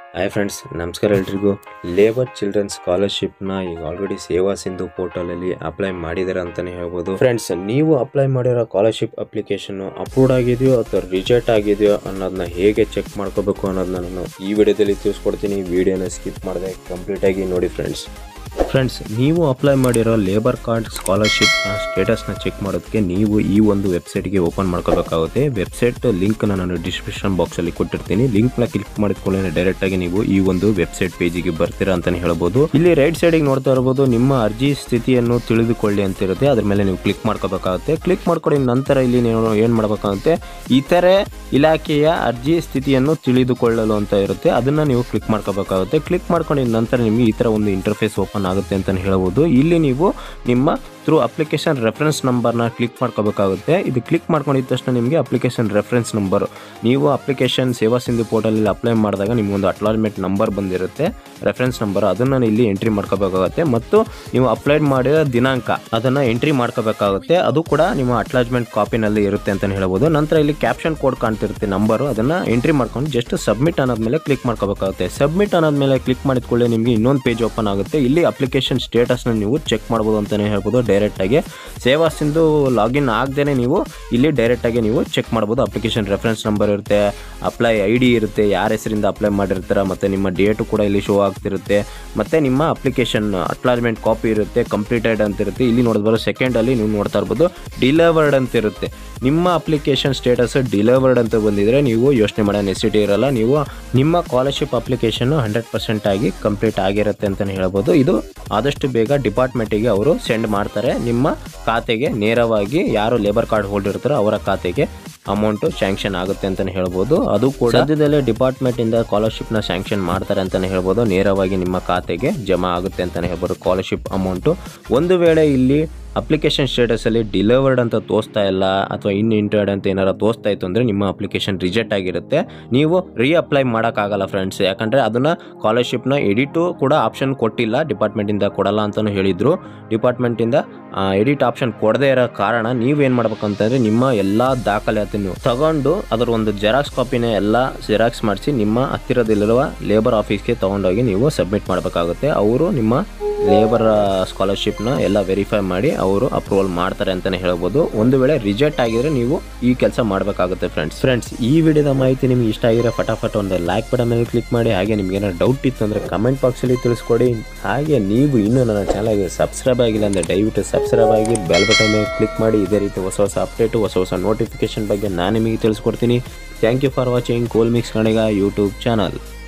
hi friends ನಮಸ್ಕಾರ ಎಲ್ರಿಗೂ labour children ಸ್ಕಾಲರ್ಶಿಪ್ನ ಈಗ ಆಲ್ರೆಡಿ ಸೇವಾ ಸಿಂಧು ಪೋರ್ಟಲಲ್ಲಿ ಅಪ್ಲೈ ಮಾಡಿದ್ದಾರೆ ಅಂತಲೇ ಹೇಳ್ಬೋದು ಫ್ರೆಂಡ್ಸ್ ನೀವು ಅಪ್ಲೈ ಮಾಡಿರೋ ಸ್ಕಾಲರ್ಶಿಪ್ ಅಪ್ಲಿಕೇಶನ್ ಅಪ್ರೂವ್ಡ್ ಆಗಿದೆಯೋ ಅಥವಾ ರಿಜೆಕ್ಟ್ ಆಗಿದೆಯೋ ಅನ್ನೋದನ್ನ ಹೇಗೆ ಚೆಕ್ ಮಾಡ್ಕೋಬೇಕು ಅನ್ನೋದನ್ನ ನಾನು ಈ ವಿಡಿಯೋದಲ್ಲಿ ತಿಳಿಸ್ಕೊಡ್ತೀನಿ ವಿಡಿಯೋನ ಸ್ಕಿಪ್ ಮಾಡದೆ ಕಂಪ್ಲೀಟಾಗಿ ನೋಡಿ ಫ್ರೆಂಡ್ಸ್ ಫ್ರೆಂಡ್ಸ್ ನೀವು ಅಪ್ಲೈ ಮಾಡಿರೋ ಲೇಬರ್ ಕಾರ್ಡ್ ಸ್ಕಾಲರ್ಶಿಪ್ನ ಸ್ಟೇಟಸ್ನ ಚೆಕ್ ಮಾಡೋದಕ್ಕೆ ನೀವು ಈ ಒಂದು ವೆಬ್ಸೈಟ್ಗೆ ಓಪನ್ ಮಾಡ್ಕೋಬೇಕಾಗುತ್ತೆ ವೆಬ್ಸೈಟ್ ಲಿಂಕ್ನ ನಾನು ಡಿಸ್ಕ್ರಿಪ್ಷನ್ ಬಾಕ್ಸಲ್ಲಿ ಕೊಟ್ಟಿರ್ತೀನಿ ಲಿಂಕ್ನ ಕ್ಲಿಕ್ ಮಾಡಿದ ಡೈರೆಕ್ಟಾಗಿ ನೀವು ಈ ಒಂದು ವೆಬ್ಸೈಟ್ ಪೇಜಿಗೆ ಬರ್ತೀರಾ ಅಂತಲೇ ಹೇಳ್ಬೋದು ಇಲ್ಲಿ ರೈಟ್ ಸೈಡಿಗೆ ನೋಡ್ತಾ ಇರ್ಬೋದು ನಿಮ್ಮ ಅರ್ಜಿ ಸ್ಥಿತಿಯನ್ನು ತಿಳಿದುಕೊಳ್ಳಿ ಅಂತ ಇರುತ್ತೆ ಅದ್ರ ಮೇಲೆ ನೀವು ಕ್ಲಿಕ್ ಮಾಡ್ಕೋಬೇಕಾಗುತ್ತೆ ಕ್ಲಿಕ್ ಮಾಡ್ಕೊಂಡಿದ ನಂತರ ಇಲ್ಲಿ ನೀವು ಏನು ಮಾಡಬೇಕಾಗುತ್ತೆ ಇತರೆ ಇಲಾಖೆಯ ಅರ್ಜಿ ಸ್ಥಿತಿಯನ್ನು ತಿಳಿದುಕೊಳ್ಳಲು ಅಂತ ಇರುತ್ತೆ ಅದನ್ನ ನೀವು ಕ್ಲಿಕ್ ಮಾಡ್ಕೋಬೇಕಾಗುತ್ತೆ ಕ್ಲಿಕ್ ಮಾಡ್ಕೊಂಡಿದ ನಂತರ ನಿಮಗೆ ಈ ಥರ ಒಂದು ಇಂಟರ್ಫೇಸ್ ಓಪನ್ ಆಗುತ್ತೆ ಅಂತಲೇ ಹೇಳ್ಬೋದು ಇಲ್ಲಿ ನೀವು ನಿಮ್ಮ ಥ್ರೂ ಅಪ್ಲಿಕೇಶನ್ ರೆಫರೆನ್ಸ್ ನಂಬರ್ನ ಕ್ಲಿಕ್ ಮಾಡ್ಕೋಬೇಕಾಗುತ್ತೆ ಇದು ಕ್ಲಿಕ್ ಮಾಡ್ಕೊಂಡಿದ ತಕ್ಷಣ ನಿಮಗೆ ಅಪ್ಲಿಕೇಶನ್ ರೆಫರೆನ್ಸ್ ನಂಬರ್ ನೀವು ಅಪ್ಲಿಕೇಶನ್ ಸೇವಾ ಸಿಂಧು ಪೋರ್ಟಲಲ್ಲಿ ಅಪ್ಲೈ ಮಾಡಿದಾಗ ನಿಮಗೊಂದು ಅಟ್ಲಾಜ್ಮೆಂಟ್ ನಂಬರ್ ಬಂದಿರುತ್ತೆ ರೆಫರೆನ್ಸ್ ನಂಬರ್ ಅದನ್ನು ಇಲ್ಲಿ ಎಂಟ್ರಿ ಮಾಡ್ಕೋಬೇಕಾಗುತ್ತೆ ಮತ್ತು ನೀವು ಅಪ್ಲೈಡ್ ಮಾಡಿರೋ ದಿನಾಂಕ ಅದನ್ನು ಎಂಟ್ರಿ ಮಾಡ್ಕೋಬೇಕಾಗುತ್ತೆ ಅದು ಕೂಡ ನಿಮ್ಮ ಅಟ್ಲಾಜ್ಮೆಂಟ್ ಕಾಪಿನಲ್ಲಿ ಇರುತ್ತೆ ಅಂತಲೇ ಹೇಳ್ಬೋದು ನಂತರ ಇಲ್ಲಿ ಕ್ಯಾಪ್ಷನ್ ಕೋಡ್ ಕಾಣ್ತಿರುತ್ತೆ ನಂಬರು ಅದನ್ನು ಎಂಟ್ರಿ ಮಾಡ್ಕೊಂಡು ಜಸ್ಟ್ ಸಬ್ಮಿಟ್ ಅನ್ನೋದ್ಮೇಲೆ ಕ್ಲಿಕ್ ಮಾಡ್ಕೋಬೇಕಾಗುತ್ತೆ ಸಬ್ಮಿಟ್ ಅನ್ನೋದ್ಮೇಲೆ ಕ್ಲಿಕ್ ಮಾಡಿದ ಕೂಡಲೇ ನಿಮಗೆ ಇನ್ನೊಂದು ಪೇಜ್ ಓಪನ್ ಆಗುತ್ತೆ ಇಲ್ಲಿ ಅಪ್ಲಿಕೇಶನ್ ಸ್ಟೇಟಸ್ನ ನೀವು ಚೆಕ್ ಮಾಡ್ಬೋದು ಅಂತಲೇ ಹೇಳ್ಬೋದು ಡೈರೆಕ್ಟಾಗಿ ಸೇವಾ ಸಿಂಧು ಲಾಗಿನ್ ಆಗದೇ ನೀವು ಇಲ್ಲಿ ಡೈರೆಕ್ಟಾಗಿ ನೀವು ಚೆಕ್ ಮಾಡ್ಬೋದು ಅಪ್ಲಿಕೇಶನ್ ರೆಫರೆನ್ಸ್ ನಂಬರ್ ಇರುತ್ತೆ ಅಪ್ಲೈ ಐ ಡಿ ಇರುತ್ತೆ ಯಾರ ಹೆಸರಿಂದ ಅಪ್ಲೈ ಮಾಡಿರ್ತೀರ ಮತ್ತು ನಿಮ್ಮ ಡೇಟು ಕೂಡ ಇಲ್ಲಿ ಶೋ ಆಗ್ತಿರುತ್ತೆ ಮತ್ತು ನಿಮ್ಮ ಅಪ್ಲಿಕೇಶನ್ ಅಟ್ಲಾಜ್ಮೆಂಟ್ ಕಾಪಿ ಇರುತ್ತೆ ಕಂಪ್ಲೀಟೆಡ್ ಅಂತ ಇರುತ್ತೆ ಇಲ್ಲಿ ನೋಡಿದ್ ಬರೋ ಸೆಕೆಂಡಲ್ಲಿ ನೀವು ನೋಡ್ತಾ ಇರ್ಬೋದು ಡಿಲಿವರ್ಡ್ ಅಂತ ಇರುತ್ತೆ ನಿಮ್ಮ ಅಪ್ಲಿಕೇಶನ್ ಸ್ಟೇಟಸ್ ಡಿಲಿವರ್ಡ್ ಅಂತ ಬಂದಿದ್ರೆ ನೀವು ಯೋಚನೆ ಮಾಡೋ ನೆಸಿಟಿ ಇರಲ್ಲ ನೀವು ನಿಮ್ಮ ಸ್ಕಾಲರ್ಶಿಪ್ ಅಪ್ಲಿಕೇಶನ್ ಹಂಡ್ರೆಡ್ ಪರ್ಸೆಂಟ್ ಆಗಿ ಕಂಪ್ಲೀಟ್ ಆಗಿರುತ್ತೆ ಅಂತಲೇ ಹೇಳ್ಬೋದು ಇದು ಆದಷ್ಟು ಬೇಗ ಡಿಪಾರ್ಟ್ಮೆಂಟಿಗೆ ಅವರು ಸೆಂಡ್ ಮಾಡ್ತಾರೆ ನಿಮ್ಮ ಖಾತೆಗೆ ನೇರವಾಗಿ ಯಾರು ಲೇಬರ್ ಕಾರ್ಡ್ ಹೋಲ್ಡರ್ ಇರ್ತಾರೋ ಅವರ ಖಾತೆಗೆ ಅಮೌಂಟು ಸ್ಯಾಂಕ್ಷನ್ ಆಗುತ್ತೆ ಅಂತಲೇ ಹೇಳ್ಬೋದು ಅದು ಕೂಡ ಸದ್ಯದಲ್ಲೇ ಡಿಪಾರ್ಟ್ಮೆಂಟಿಂದ ಸ್ಕಾಲರ್ಶಿಪ್ನ ಸ್ಯಾಂಕ್ಷನ್ ಮಾಡ್ತಾರೆ ಅಂತಲೇ ಹೇಳ್ಬೋದು ನೇರವಾಗಿ ನಿಮ್ಮ ಖಾತೆಗೆ ಜಮಾ ಆಗುತ್ತೆ ಅಂತಲೇ ಹೇಳ್ಬೋದು ಸ್ಕಾಲರ್ಶಿಪ್ ಅಮೌಂಟು ಒಂದು ವೇಳೆ ಇಲ್ಲಿ ಅಪ್ಲಿಕೇಶನ್ ಸ್ಟೇಟಸಲ್ಲಿ ಡಿಲಿವರ್ಡ್ ಅಂತ ತೋರಿಸ್ತಾ ಇಲ್ಲ ಅಥವಾ ಇನ್ ಇಂಟರ್ಡ್ ಅಂತ ಏನಾರು ತೋರಿಸ್ತಾ ಇತ್ತು ಅಂದರೆ ನಿಮ್ಮ ಅಪ್ಲಿಕೇಶನ್ ರಿಜೆಕ್ಟ್ ಆಗಿರುತ್ತೆ ನೀವು ರೀ ಅಪ್ಲೈ ಮಾಡೋಕ್ಕಾಗಲ್ಲ ಫ್ರೆಂಡ್ಸ್ ಯಾಕಂದರೆ ಅದನ್ನು ಸ್ಕಾಲರ್ಶಿಪ್ನ ಎಡಿಟು ಕೂಡ ಆಪ್ಷನ್ ಕೊಟ್ಟಿಲ್ಲ ಡಿಪಾರ್ಟ್ಮೆಂಟಿಂದ ಕೊಡಲ್ಲ ಅಂತಲೂ ಹೇಳಿದರು ಡಿಪಾರ್ಟ್ಮೆಂಟಿಂದ ಎಡಿಟ್ ಆಪ್ಷನ್ ಕೊಡದೇ ಇರೋ ಕಾರಣ ನೀವೇನು ಮಾಡ್ಬೇಕಂತಂದರೆ ನಿಮ್ಮ ಎಲ್ಲ ದಾಖಲಾತಿಯನ್ನು ತಗೊಂಡು ಅದರ ಒಂದು ಜೆರಾಕ್ಸ್ ಕಾಪಿನ ಎಲ್ಲ ಜೆರಾಕ್ಸ್ ಮಾಡಿಸಿ ನಿಮ್ಮ ಹತ್ತಿರದಲ್ಲಿರುವ ಲೇಬರ್ ಆಫೀಸ್ಗೆ ತೊಗೊಂಡೋಗಿ ನೀವು ಸಬ್ಮಿಟ್ ಮಾಡಬೇಕಾಗುತ್ತೆ ಅವರು ನಿಮ್ಮ ಲೇಬರ್ ಸ್ಕಾಲರ್ಶಿಪ್ನ ಎಲ್ಲ ವೆರಿಫೈ ಮಾಡಿ ಅವರು ಅಪ್ರೂವಲ್ ಮಾಡ್ತಾರೆ ಅಂತಲೇ ಹೇಳ್ಬೋದು ಒಂದು ವೇಳೆ ರಿಜೆಕ್ಟ್ ಆಗಿದ್ರೆ ನೀವು ಈ ಕೆಲಸ ಮಾಡಬೇಕಾಗುತ್ತೆ ಫ್ರೆಂಡ್ಸ್ ಫ್ರೆಂಡ್ಸ್ ಈ ವಿಡಿಯೋದ ಮಾಹಿತಿ ನಿಮ್ಗೆ ಇಷ್ಟ ಆಗಿರೋ ಫಟಾಫಟ್ ಒಂದು ಲೈಕ್ ಬಟನ್ ಮೇಲೆ ಕ್ಲಿಕ್ ಮಾಡಿ ಹಾಗೆ ನಿಮ್ಗೆ ಏನಾದ್ರು ಡೌಟ್ ಇತ್ತು ಅಂದರೆ ಕಮೆಂಟ್ ಬಾಕ್ಸಲ್ಲಿ ತಿಳಿಸ್ಕೊಡಿ ಹಾಗೆ ನೀವು ಇನ್ನೂ ನನ್ನ ಚಾನಲ್ಗೆ ಸಬ್ಸ್ಕ್ರೈಬ್ ಆಗಿಲ್ಲ ಅಂದರೆ ದಯವಿಟ್ಟು ಸಬ್ಸ್ಕ್ರೈಬ್ ಆಗಿ ಬೆಲ್ ಬಟನ್ ಮೇಲೆ ಕ್ಲಿಕ್ ಮಾಡಿ ಇದೇ ರೀತಿ ಹೊಸ ಹೊಸ ಅಪ್ಡೇಟು ಹೊಸ ಹೊಸ ನೋಟಿಫಿಕೇಶನ್ ಬಗ್ಗೆ ನಾನು ನಿಮಗೆ ತಿಳಿಸ್ಕೊಡ್ತೀನಿ ಥ್ಯಾಂಕ್ ಯು ಫಾರ್ ವಾಚಿಂಗ್ ಕೋಲ್ ಮಿಕ್ಸ್ ಕಣಿಗ ಯೂಟ್ಯೂಬ್ ಚಾನಲ್